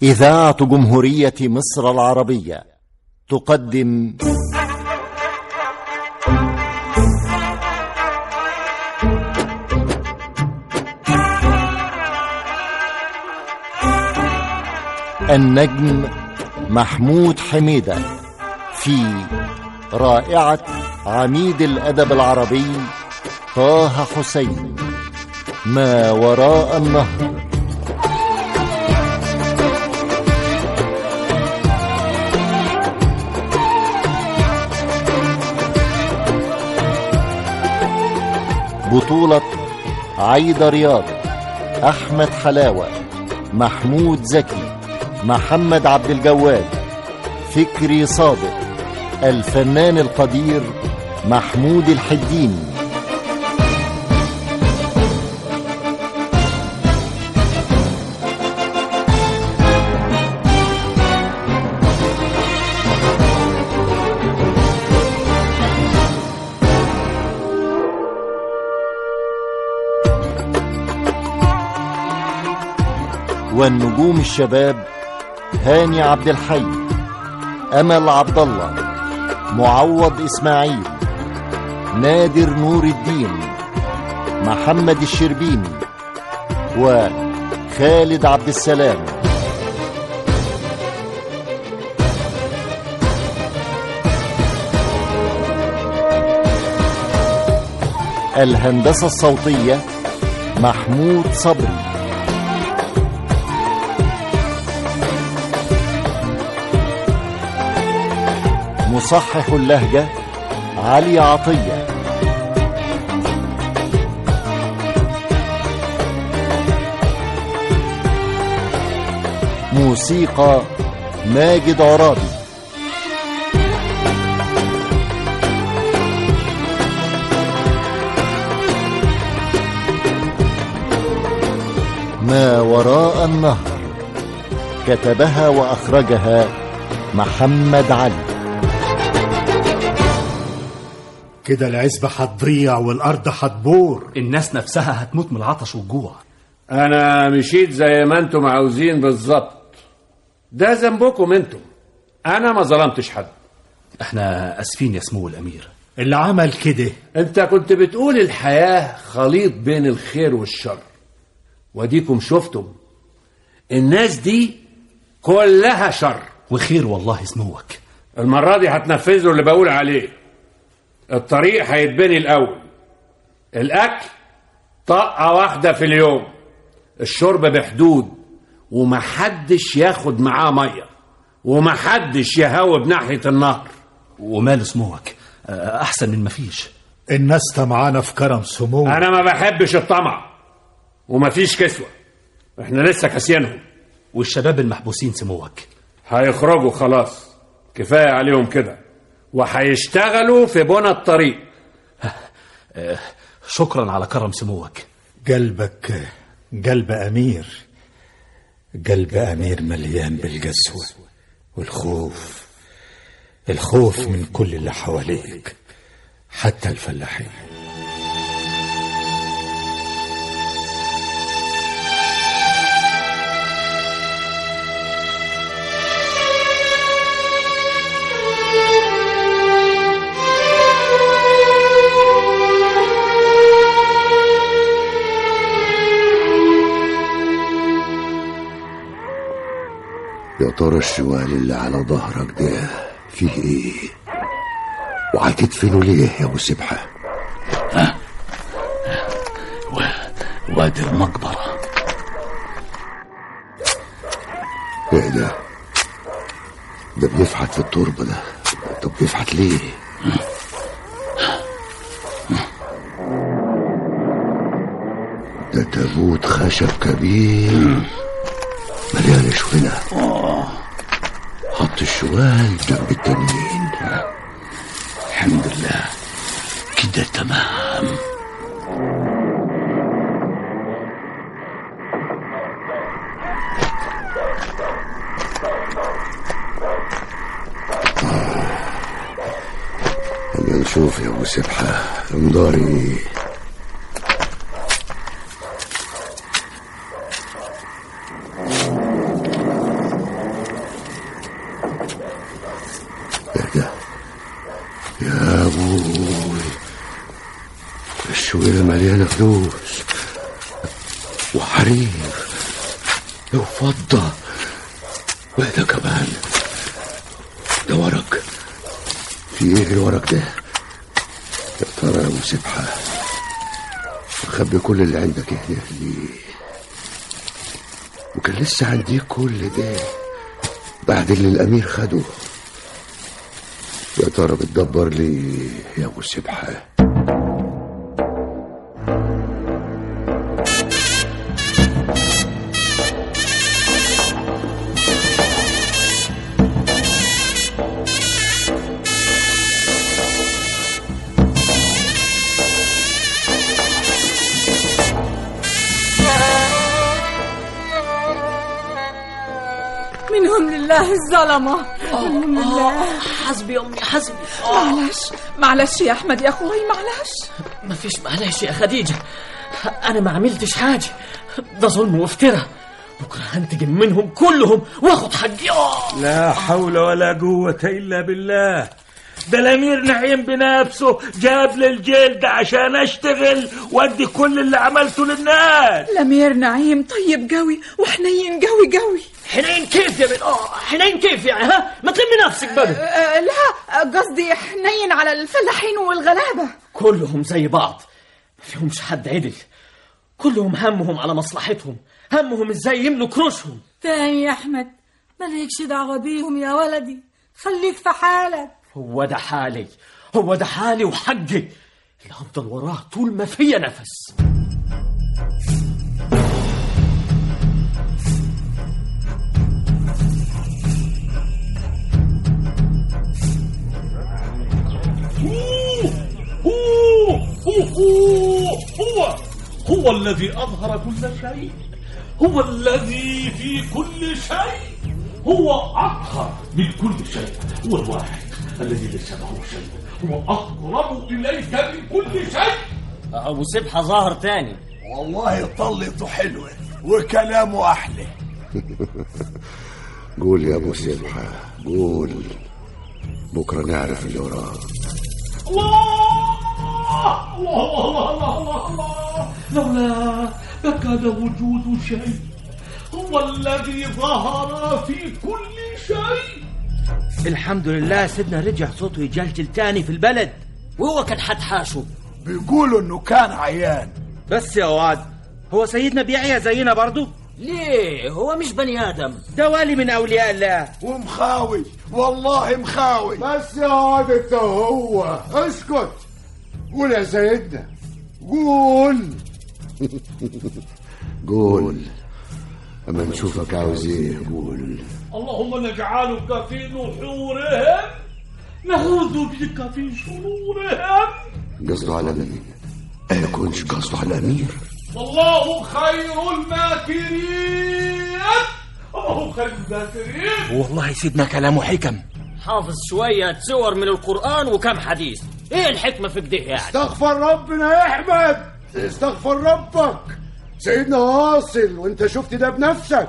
إذاعة جمهورية مصر العربية تقدم النجم محمود حميدة في رائعة عميد الأدب العربي طه حسين ما وراء النهر بطولة عايدة رياض أحمد حلاوة محمود زكي محمد عبد الجواد فكري صادق الفنان القدير محمود الحديني والنجوم الشباب هاني عبد الحي امل عبد الله معوض اسماعيل نادر نور الدين محمد الشربيني وخالد عبد السلام الهندسه الصوتيه محمود صبري مصحح اللهجة علي عطية موسيقى ماجد عرابي ما وراء النهر كتبها وأخرجها محمد علي كده العزبة هتضيع والأرض هتبور الناس نفسها هتموت من العطش والجوع انا مشيت زي ما انتم عاوزين بالظبط ده ذنبكم انتم انا ما ظلمتش حد احنا اسفين يا سمو الامير اللي عمل كده انت كنت بتقول الحياة خليط بين الخير والشر وديكم شفتم الناس دي كلها شر وخير والله سموك المرة دي هتنفذوا اللي بقول عليه الطريق هيتبني الأول الأكل طاقة واحدة في اليوم الشرب بحدود ومحدش ياخد معاه مية ومحدش يهوب ناحية النهر وماله سموك آه، احسن من مفيش الناس طمعانة في كرم سمو أنا ما بحبش الطمع ومفيش كسوة احنا لسه كاسيينهم والشباب المحبوسين سموك هيخرجوا خلاص كفاية عليهم كده وهيشتغلوا في بنى الطريق شكرا على كرم سموك قلبك قلب أمير قلب أمير مليان بالقسوة والخوف الخوف من كل اللي حواليك حتى الفلاحين يا ترى الشوال اللي على ظهرك ده فيه ايه وهتدفنه ليه يا ابو سبحه وادي المقبرة ايه ده ده بيفحت في التربه ده طب بيفحت ليه ده تابوت خشب كبير مليان شوينة حط الشوال جنب التنين الحمد لله كده تمام اما نشوف يا ابو سبحه مداري حويرة مليانة فلوس وحرير وفضة وده كمان ده ورق في ايه الورق ده يا ترى يا ابو سبحة خبي كل اللي عندك هنا ليه وكان لسه عندي كل ده بعد اللي الامير خده يا ترى بتدبر ليه يا ابو سبحه منهم لله الظلمة منهم لله حسبي امي حسبي معلش معلش يا احمد يا اخوي معلش ما فيش معلش يا خديجه انا ما عملتش حاجه ده ظلم وافتراء بكره هنتجم منهم كلهم واخد حقي آه. لا حول ولا قوة إلا بالله ده الأمير نعيم بنفسه جاب لي الجلد عشان أشتغل وأدي كل اللي عملته للناس الامير نعيم طيب قوي وحنين قوي قوي حنين كيف يا بنت اه حنين كيف يعني ها ما تلمي نفسك بقى أه لا قصدي حنين على الفلاحين والغلابة كلهم زي بعض ما فيهمش حد عدل كلهم همهم على مصلحتهم همهم ازاي يملوا كروشهم تاني يا احمد مالكش دعوه بيهم يا ولدي خليك في حالك هو ده حالي هو ده حالي وحقي اللي هفضل وراه طول ما فيا نفس هو هو هو هو الذي أظهر كل شيء هو الذي في كل شيء هو أقهر من كل شيء هو الواحد الذي ليس له شيء هو أقرب إليك من كل شيء ابو سبحه ظاهر تاني والله طلته حلوة وكلامه أحلى قول يا ابو سبحه قول بكره نعرف اللي وراه الله الله الله الله الله الله لولا لكان وجود شيء هو الذي ظهر في كل شيء الحمد لله سيدنا رجع صوته يجلجل تاني في البلد وهو كان حتحاشه بيقولوا إنه كان عيان بس يا واد هو سيدنا بيعيا زينا برضو ليه هو مش بني ادم ده والي من اولياء الله ومخاوي والله مخاوي بس يا واد انت هو اسكت قول يا سيدنا قول قول اما نشوفك عاوز ايه قول اللهم نجعلك في نحورهم نعوذ بك في شرورهم قصده على مين ما يكونش قصده على الامير والله خير الماكرين الله خير الماكرين والله سيدنا كلامه حكم حافظ شويه سور من القران وكم حديث ايه الحكمه في كده يعني استغفر ربنا يا احمد استغفر ربك سيدنا واصل وانت شفت ده بنفسك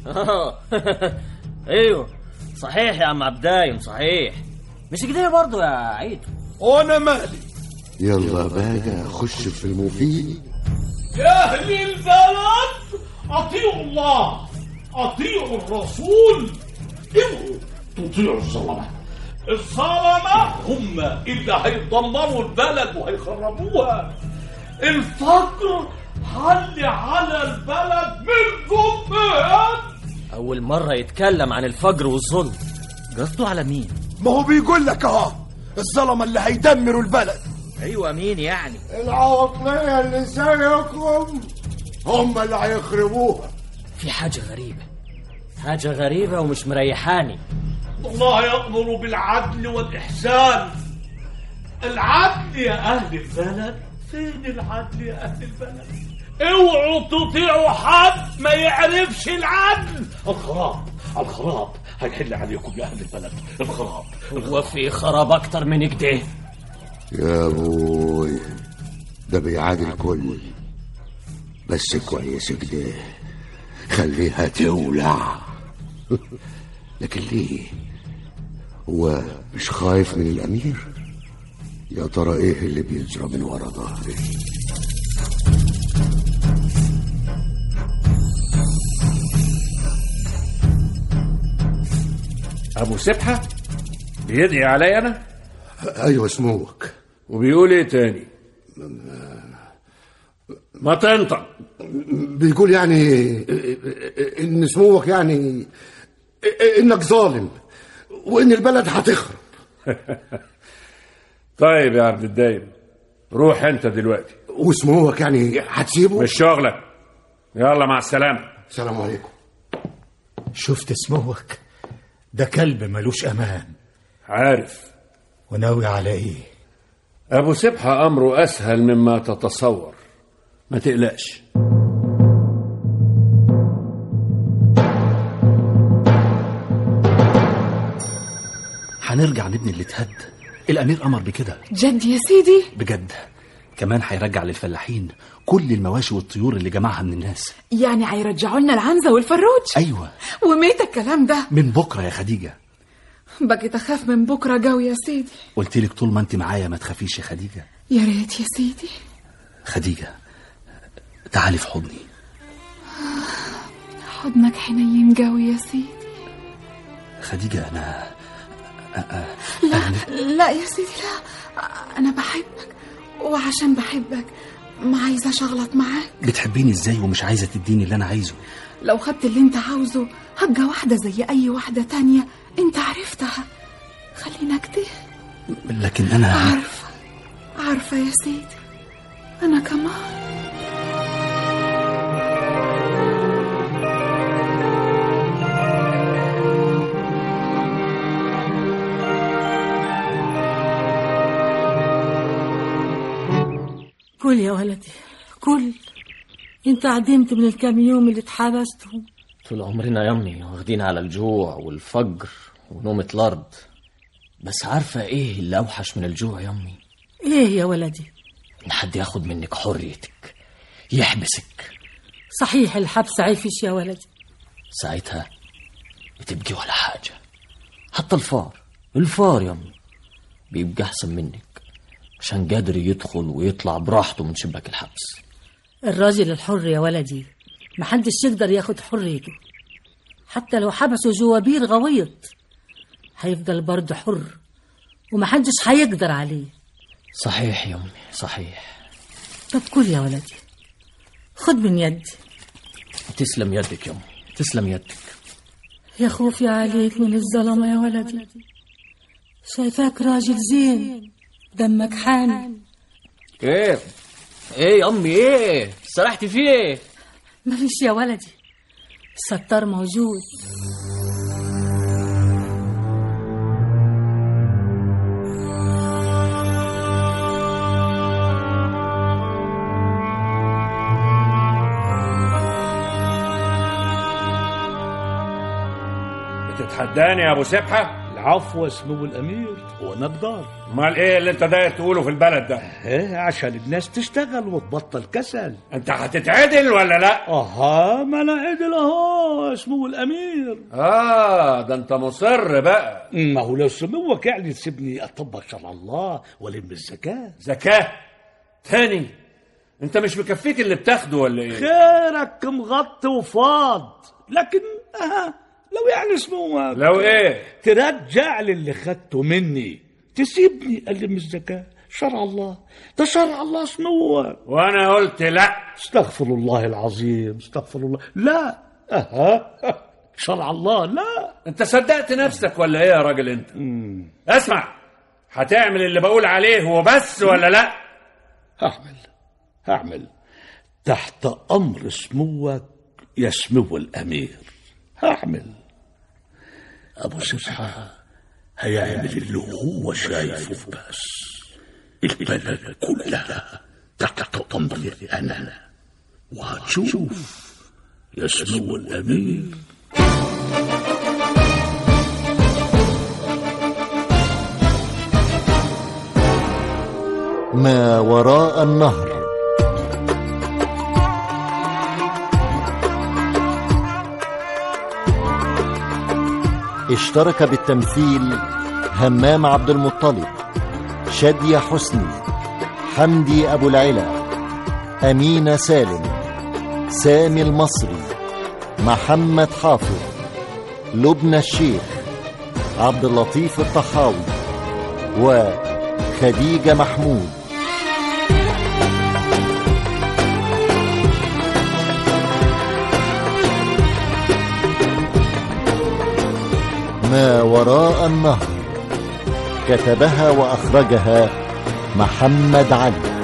ايوه صحيح يا عم عبدايم صحيح مش كده برضه يا عيد وأنا مالي يلا بقى خش في المفيد يا اهل البلد اطيعوا الله اطيعوا الرسول اوعوا تطيعوا الظلمه الظلمه هم اللي هيدمروا البلد وهيخربوها الفقر حل على البلد من ذنبهم اول مره يتكلم عن الفجر والظلم قصده على مين ما هو بيقول لك أهو الظلمة اللي هيدمروا البلد ايوه مين يعني العواطلية اللي زيكم هم اللي هيخربوها في حاجه غريبه حاجه غريبه ومش مريحاني الله يأمر بالعدل والإحسان العدل يا أهل البلد فين العدل يا أهل البلد اوعوا تطيعوا حد ما يعرفش العدل الخراب الخراب هيحل عليكم يا أهل البلد الخراب هو في خراب اكتر من كده يا ابوي ده بيعادل الكل بس كويس كده خليها تولع لكن ليه هو مش خايف من الامير يا ترى ايه اللي بيجرى من ورا ظهري ابو سبحه بيدعي علي انا ايوه سموك وبيقول ايه تاني ما تنطق بيقول يعني ان سموك يعني انك ظالم وان البلد هتخرب طيب يا عبد الدايم روح انت دلوقتي وسموك يعني هتسيبه مش شغلك يلا مع السلامه السلام عليكم شفت سموك ده كلب ملوش امان عارف وناوي على ايه ابو سبحه امره اسهل مما تتصور ما تقلقش هنرجع نبني اللي اتهد الامير امر بكده جد يا سيدي بجد كمان هيرجع للفلاحين كل المواشي والطيور اللي جمعها من الناس يعني هيرجعوا لنا العنزة والفروج ايوه وميت الكلام ده من بكره يا خديجه بقيت اخاف من بكره جو يا سيدي قلت لك طول ما انت معايا ما تخافيش يا خديجه يا ريت يا سيدي خديجه تعالي في حضني حضنك حنين قوي يا سيدي خديجه انا لا لا يا سيدي لا انا بحبك وعشان بحبك ما عايزه اغلط معاك بتحبيني ازاي ومش عايزه تديني اللي انا عايزه لو خدت اللي انت عاوزه هبقى واحده زي اي واحده تانية انت عرفتها خلينا كده لكن انا عارفه عارفه يا سيدي انا كمان كل يا ولدي كل انت عدمت من الكام يوم اللي اتحبستهم طول عمرنا يا امي واخدين على الجوع والفجر ونومة الارض بس عارفة ايه اللي اوحش من الجوع يا امي ايه يا ولدي ان حد ياخد منك حريتك يحبسك صحيح الحبس عيفش يا ولدي ساعتها بتبقي ولا حاجة حتى الفار الفار يا امي بيبقى احسن منك عشان قادر يدخل ويطلع براحته من شباك الحبس الراجل الحر يا ولدي محدش يقدر ياخد حريته حتى لو حبسه جوا بير غويط هيفضل برضه حر ومحدش هيقدر عليه صحيح يا امي صحيح طب كل يا ولدي خد من يدي تسلم يدك يا امي تسلم يدك يا خوفي عليك من الظلمة يا ولدي شايفاك راجل زين دمك حامي ايه ايه يا امي ايه سرحتي في ايه مفيش يا ولدي الستار موجود بتتحداني يا ابو سبحه العفو يا سمو الامير وانا بدار امال ايه اللي انت داير تقوله في البلد ده ايه عشان الناس تشتغل وتبطل كسل انت هتتعدل ولا لا اها ما انا عدل اهو يا سمو الامير اه ده انت مصر بقى ما هو لو سموك يعني تسيبني اطبق شرع الله والم الزكاه زكاه تاني انت مش مكفيك اللي بتاخده ولا ايه خيرك مغطي وفاض لكن اها لو يعني سموك لو ايه ترجع لي اللي خدته مني تسيبني ألم الزكاة شرع الله ده شرع الله سموك وانا قلت لا استغفر الله العظيم استغفر الله لا اها شرع الله لا انت صدقت نفسك ولا ايه يا راجل انت اسمع هتعمل اللي بقول عليه هو بس ولا لا هعمل هعمل تحت امر سموك يا سمو الامير هعمل ابو سبحه هيعمل اللي هو شايفه بس البلد كلها تحت امري انا وهتشوف يا سمو الامير ما وراء النهر اشترك بالتمثيل همام عبد المطلب شادية حسني حمدي أبو العلا أمينة سالم سامي المصري محمد حافظ لبنى الشيخ عبد اللطيف الطحاوي وخديجة محمود ما وراء النهر كتبها وأخرجها محمد علي